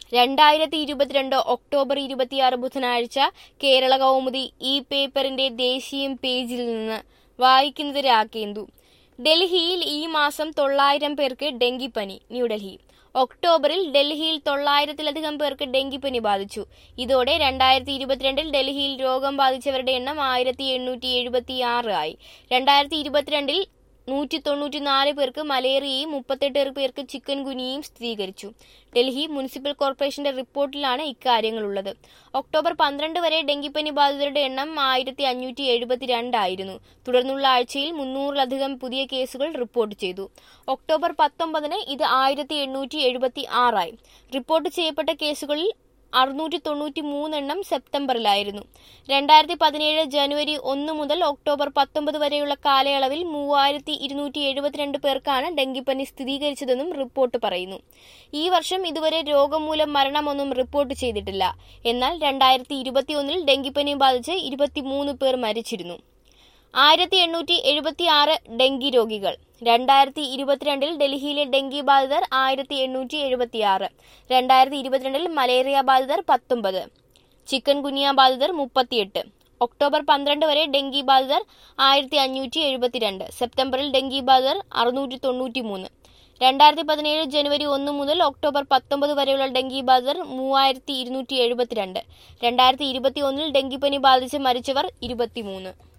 രണ്ടായിരത്തി ഇരുപത്തിരണ്ട് ഒക്ടോബർ ഇരുപത്തിയാറ് ബുധനാഴ്ച കേരള കൗമുദി ഈ പേപ്പറിന്റെ ദേശീയം പേജിൽ നിന്ന് വായിക്കുന്നത് രാക്കേന്ദു ഡൽഹിയിൽ ഈ മാസം തൊള്ളായിരം പേർക്ക് ഡെങ്കിപ്പനി ന്യൂഡൽഹി ഒക്ടോബറിൽ ഡൽഹിയിൽ തൊള്ളായിരത്തിലധികം പേർക്ക് ഡെങ്കിപ്പനി ബാധിച്ചു ഇതോടെ രണ്ടായിരത്തി ഇരുപത്തിരണ്ടിൽ ഡൽഹിയിൽ രോഗം ബാധിച്ചവരുടെ എണ്ണം ആയിരത്തി എണ്ണൂറ്റി എഴുപത്തി ആറ് ആയി രണ്ടായിരത്തി ഇരുപത്തിരണ്ടിൽ നൂറ്റി തൊണ്ണൂറ്റിനാല് പേർക്ക് മലേറിയയും മുപ്പത്തെട്ട് പേർക്ക് ചിക്കൻ ഗുനിയയും സ്ഥിരീകരിച്ചു ഡൽഹി മുനിസിപ്പൽ കോർപ്പറേഷന്റെ റിപ്പോർട്ടിലാണ് ഇക്കാര്യങ്ങളുള്ളത് ഒക്ടോബർ പന്ത്രണ്ട് വരെ ഡെങ്കിപ്പനി ബാധിതരുടെ എണ്ണം ആയിരത്തി അഞ്ഞൂറ്റി എഴുപത്തിരണ്ടായിരുന്നു തുടർന്നുള്ള ആഴ്ചയിൽ മുന്നൂറിലധികം പുതിയ കേസുകൾ റിപ്പോർട്ട് ചെയ്തു ഒക്ടോബർ പത്തൊമ്പതിന് ഇത് ആയിരത്തി എണ്ണൂറ്റി എഴുപത്തി ആറായി റിപ്പോർട്ട് ചെയ്യപ്പെട്ട കേസുകളിൽ അറുന്നൂറ്റി തൊണ്ണൂറ്റി മൂന്നെണ്ണം സെപ്റ്റംബറിലായിരുന്നു രണ്ടായിരത്തി പതിനേഴ് ജനുവരി ഒന്ന് മുതൽ ഒക്ടോബർ പത്തൊമ്പത് വരെയുള്ള കാലയളവിൽ മൂവായിരത്തി ഇരുന്നൂറ്റി എഴുപത്തിരണ്ട് പേർക്കാണ് ഡെങ്കിപ്പനി സ്ഥിരീകരിച്ചതെന്നും റിപ്പോർട്ട് പറയുന്നു ഈ വർഷം ഇതുവരെ രോഗം മൂലം മരണമൊന്നും റിപ്പോർട്ട് ചെയ്തിട്ടില്ല എന്നാൽ രണ്ടായിരത്തി ഇരുപത്തിയൊന്നിൽ ഡെങ്കിപ്പനി ബാധിച്ച് ഇരുപത്തിമൂന്ന് പേർ മരിച്ചിരുന്നു ആയിരത്തി എണ്ണൂറ്റി എഴുപത്തി ആറ് ഡെങ്കി രോഗികൾ രണ്ടായിരത്തി ഇരുപത്തിരണ്ടിൽ ഡൽഹിയിലെ ഡെങ്കി ബാധിതർ ആയിരത്തി എണ്ണൂറ്റി എഴുപത്തി ആറ് രണ്ടായിരത്തി ഇരുപത്തിരണ്ടിൽ മലേറിയ ബാധിതർ പത്തൊമ്പത് ചിക്കൻ ഗുനിയ ബാധിതർ മുപ്പത്തിയെട്ട് ഒക്ടോബർ പന്ത്രണ്ട് വരെ ഡെങ്കി ബാധിതർ ആയിരത്തി അഞ്ഞൂറ്റി എഴുപത്തിരണ്ട് സെപ്റ്റംബറിൽ ഡെങ്കി ബാധിതർ അറുന്നൂറ്റി തൊണ്ണൂറ്റി മൂന്ന് രണ്ടായിരത്തി പതിനേഴ് ജനുവരി ഒന്ന് മുതൽ ഒക്ടോബർ പത്തൊമ്പത് വരെയുള്ള ഡെങ്കി ബാധിതർ മൂവായിരത്തി ഇരുന്നൂറ്റി എഴുപത്തിരണ്ട് രണ്ടായിരത്തി ഇരുപത്തി ഒന്നിൽ ഡെങ്കിപ്പനി ബാധിച്ച് മരിച്ചവർ ഇരുപത്തിമൂന്ന്